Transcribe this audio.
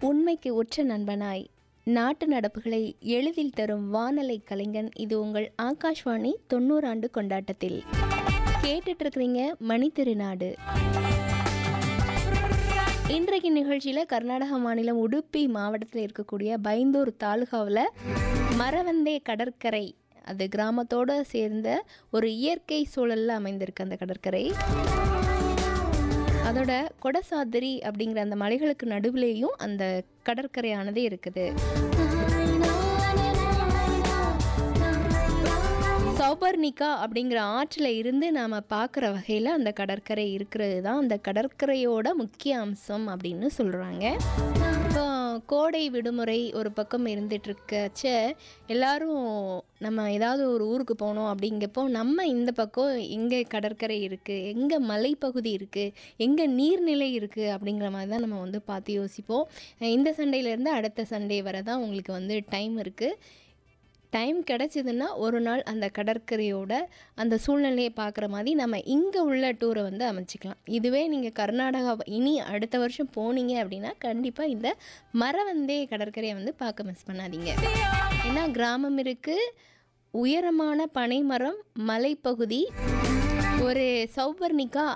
உண்மைக்கு உற்ற நண்பனாய் நாட்டு நடப்புகளை எளிதில் தரும் வானலை கலைஞன் இது உங்கள் ஆகாஷ்வாணி தொண்ணூறு ஆண்டு கொண்டாட்டத்தில் கேட்டுட்டு இருக்கிறீங்க மணி திருநாடு இன்றைக்கு நிகழ்ச்சியில் கர்நாடக மாநிலம் உடுப்பி மாவட்டத்தில் இருக்கக்கூடிய பைந்தூர் தாலுகாவில் மரவந்தே கடற்கரை அது கிராமத்தோடு சேர்ந்த ஒரு இயற்கை சூழலில் அமைந்திருக்கு அந்த கடற்கரை அதோட கொடசாதிரி அப்படிங்கிற அந்த மலைகளுக்கு நடுவுலேயும் அந்த கடற்கரையானது இருக்குது சௌபர்ணிகா அப்படிங்கிற ஆற்றில் இருந்து நாம் பார்க்குற வகையில் அந்த கடற்கரை இருக்கிறது தான் அந்த கடற்கரையோட முக்கிய அம்சம் அப்படின்னு சொல்கிறாங்க இப்போ கோடை விடுமுறை ஒரு பக்கம் இருந்துகிட்ருக்கச்ச எல்லாரும் நம்ம ஏதாவது ஒரு ஊருக்கு போகணும் அப்படிங்கப்போ நம்ம இந்த பக்கம் எங்கே கடற்கரை இருக்குது எங்கே மலைப்பகுதி இருக்குது எங்கே நீர்நிலை இருக்குது அப்படிங்கிற மாதிரி தான் நம்ம வந்து பார்த்து யோசிப்போம் இந்த சண்டேலேருந்து அடுத்த சண்டே வரை தான் உங்களுக்கு வந்து டைம் இருக்குது டைம் கிடச்சிதுன்னா ஒரு நாள் அந்த கடற்கரையோட அந்த சூழ்நிலையை பார்க்குற மாதிரி நம்ம இங்கே உள்ள டூரை வந்து அமைச்சிக்கலாம் இதுவே நீங்கள் கர்நாடகா இனி அடுத்த வருஷம் போனீங்க அப்படின்னா கண்டிப்பாக இந்த மரவந்தே கடற்கரையை வந்து பார்க்க மிஸ் பண்ணாதீங்க ஏன்னா கிராமம் இருக்குது உயரமான பனைமரம் மலைப்பகுதி ஒரு சௌபர்ணிகா